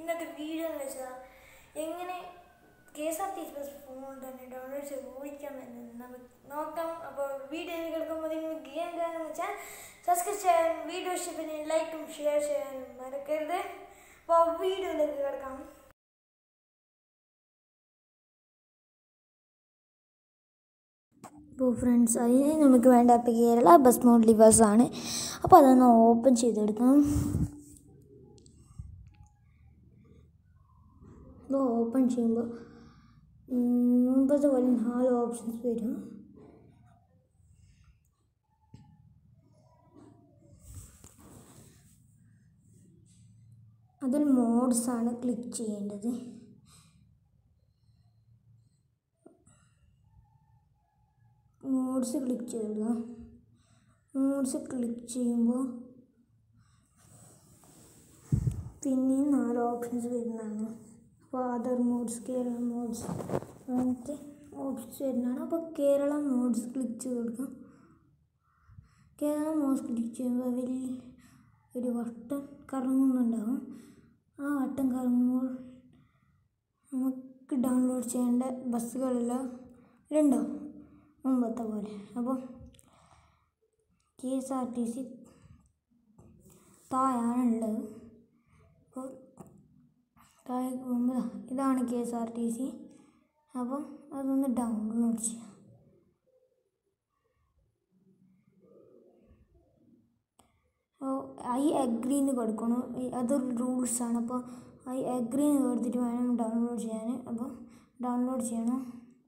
ഇന്നത്തെ വീഡിയോ എന്ന് വെച്ചാൽ എങ്ങനെ K S R T C bus phone തന്നെ ഡൗൺലോഡ് ചെയ്ത് ഓടിക്കാമെന്ന് നമുക്ക് നോക്കാം അപ്പോൾ വീഡിയോ കേൾക്കുമ്പോൾ നിങ്ങൾ ഗെയിം എന്താണെന്ന് വെച്ചാൽ സബ്സ്ക്രൈബ് ചെയ്യാനും വീഡിയോ ഇഷ്ടത്തിന് ലൈക്കും ഷെയർ ചെയ്യാനും മറക്കരുത് അപ്പോൾ വീഡിയോയിലേക്ക് കിടക്കാം അപ്പോൾ ഫ്രണ്ട്സ് അതിന് നമുക്ക് വേണ്ട അപ്പോൾ കേരള ബസ് മോഡ് ലിവേഴ്സ് ആണ് അപ്പോൾ അതൊന്ന് ഓപ്പൺ ചെയ്തെടുക്കാം അപ്പോൾ ഓപ്പൺ ചെയ്യുമ്പോൾ മുമ്പത്തെ പോലെ നാല് ഓപ്ഷൻസ് വരും അതിൽ മോഡ്സ് ആണ് ക്ലിക്ക് ചെയ്യേണ്ടത് മോഡ്സ് ക്ലിക്ക് ചെയ്തിടുക മോഡ്സ് ക്ലിക്ക് ചെയ്യുമ്പോൾ പിന്നെയും നാല് ഓപ്ഷൻസ് വരുന്നതാണ് അപ്പോൾ അതർ മോഡ്സ് കേരള മോഡ്സ് അങ്ങനത്തെ ഓപ്ഷൻസ് വരുന്നതാണ് അപ്പോൾ കേരള മോഡ്സ് ക്ലിക്ക് ചെയ്ത് കൊടുക്കാം കേരള മോഡ്സ് ക്ലിക്ക് ചെയ്യുമ്പോൾ വലിയ ഒരു വട്ടം കറങ്ങുന്നുണ്ടാവും ആ വട്ടം കറങ്ങുമ്പോൾ നമുക്ക് ഡൗൺലോഡ് ചെയ്യേണ്ട ബസ്സുകളെല്ലാം ഉണ്ടാവും മുമ്പത്തെ പോലെ അപ്പോൾ K S R T C താഴാണുള്ളത് അപ്പോൾ താഴെ പോകുമ്പോൾ ഇതാണ് K S R T C അപ്പോൾ അതൊന്ന് ഡൗൺലോഡ് ചെയ്യാം അപ്പോൾ ഐ അഗ്രി എന്ന് കൊടുക്കണം ഈ- അതൊരു റൂൾസാണ് അപ്പോൾ ഐ അഗ്രി എന്ന് കൊടുത്തിട്ട് വേണം ഡൗൺലോഡ് ചെയ്യാൻ അപ്പോൾ ഡൗൺലോഡ് ചെയ്യണം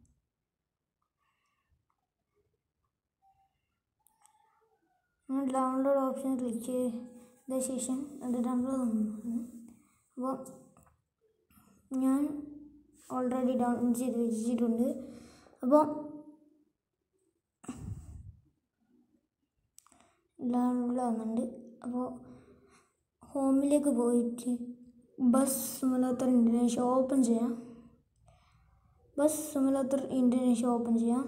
ഡൗൺലോഡ് ഓപ്ഷൻ ക്ലിക്ക് ചെയ്ത ശേഷം അത് ഡൗൺലോഡ് അപ്പോൾ ഞാൻ ഓൾറെഡി ഡൗൺലോഡ് ചെയ്ത് വെച്ചിട്ടുണ്ട് അപ്പോൾ ഡൗൺലോഡ് ആവുന്നുണ്ട് അപ്പോൾ ഹോമിലേക്ക് പോയിട്ട് ബസ് സിമുലേറ്റർ ഇൻ്റർനെറ്റ് ഓപ്പൺ ചെയ്യാം ബസ് സിമുലേറ്റർ ഇൻ്റർനെറ്റ് ഓപ്പൺ ചെയ്യാം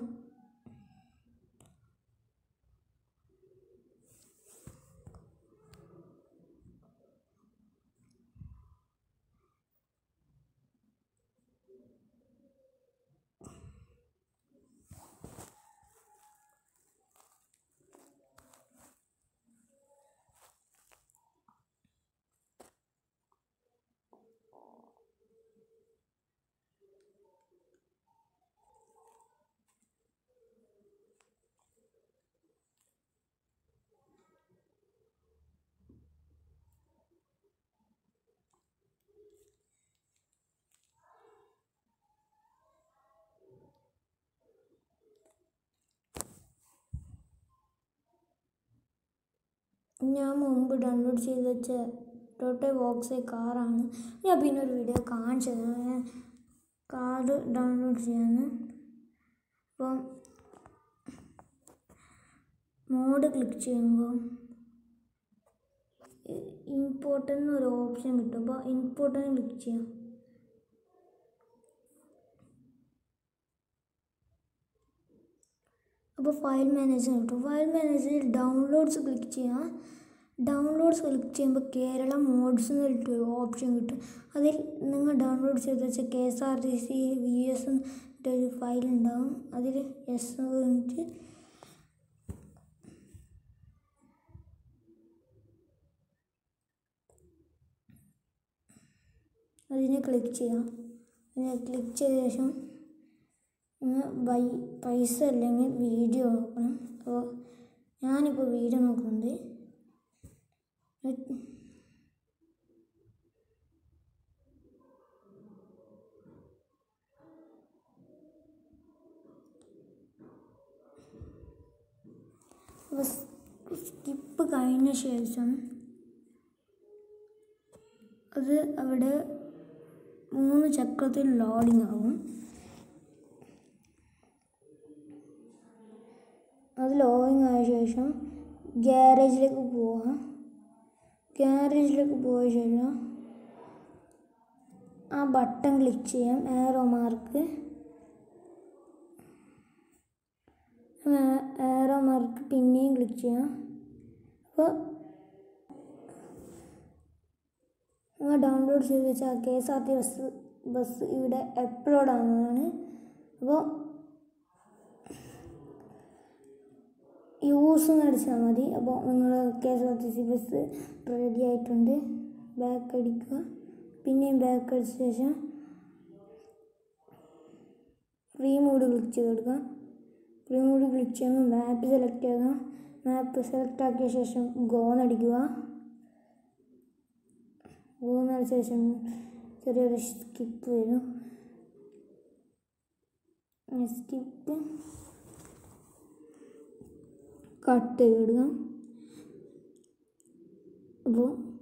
ഞാൻ മുമ്പ് ഡൗൺലോഡ് ചെയ്ത് വെച്ച ടോട്ടെ ബോക്സ് കാറാണ് ഞാൻ പിന്നെ ഒരു വീഡിയോ കാണിച്ചത് ഞാൻ കാർഡ് ഡൗൺലോഡ് ചെയ്യാന്ന് അപ്പം മോഡ് ക്ലിക്ക് ചെയ്യുമ്പോൾ ഇമ്പോർട്ടൻ്റ് ഒരു ഓപ്ഷൻ കിട്ടും അപ്പോൾ ഇമ്പോർട്ടൻ്റ് ക്ലിക്ക് ചെയ്യാം അപ്പോൾ ഫയൽ മാനേജർ കിട്ടും ഫയൽ മാനേജറിൽ ഡൗൺലോഡ്സ് ക്ലിക്ക് ചെയ്യാം ഡൗൺലോഡ്സ് ക്ലിക്ക് ചെയ്യുമ്പോൾ കേരള മോഡ്സ് എന്ന് പറഞ്ഞിട്ട് ഒരു ഓപ്ഷൻ കിട്ടും അതിൽ നിങ്ങൾ ഡൗൺലോഡ് ചെയ്ത് വെച്ച K S R T C V S ഒരു ഫയൽ ഉണ്ടാവും അതിൽ എസ് പറഞ്ഞിട്ട് അതിനെ ക്ലിക്ക് ചെയ്യാം അതിനെ ക്ലിക്ക് ചെയ്ത ശേഷം നിങ്ങൾ വൈ പൈസ അല്ലെങ്കിൽ വീഡിയോ നോക്കണം അപ്പോൾ ഞാനിപ്പോൾ വീഡിയോ നോക്കുന്നുണ്ട് അപ്പോൾ സ്കിപ്പ് കഴിഞ്ഞ ശേഷം അത് അവിടെ മൂന്ന് ചക്രത്തിൽ ലോഡിംഗ് ആവും അത് ലോഡിങ് ആയ ശേഷം ഗ്യാരേജിലേക്ക് പോവാം ഗ്യാരേജിലേക്ക് പോയ ശേഷം ആ ബട്ടൺ ക്ലിക്ക് ചെയ്യാം ആരോ മാർക്ക് ആരോ മാർക്ക് പിന്നെയും ക്ലിക്ക് ചെയ്യാം അപ്പോൾ നിങ്ങൾ ഡൗൺലോഡ് ചെയ്ത് വെച്ചാൽ K S R T bus bus ഇവിടെ അപ്ലോഡ് ആവുന്നതാണ് അപ്പോൾ യൂസ് അടിച്ചാൽ മതി അപ്പോൾ നിങ്ങൾ K S R T C bus ready ആയിട്ടുണ്ട് ബാക്ക് അടിക്കുക പിന്നെയും ബാക്ക് അടിച്ച ശേഷം ഫ്രീ മോഡ് ക്ലിക്ക് ചെയ്ത് കൊടുക്കുക ഫ്രീ മോഡ് ക്ലിക്ക് ചെയ്യുമ്പോൾ മാപ്പ് സെലക്ട് ചെയ്യുക മാപ്പ് സെലക്ട് ആക്കിയ ശേഷം ഗോ എന്നടിക്കുക ഗോ എന്നടിച്ച ശേഷം ചെറിയൊരു സ്കിപ്പ് വരും സ്കിപ്പ് കട്ട് ചെയ്തിടുക അപ്പോൾ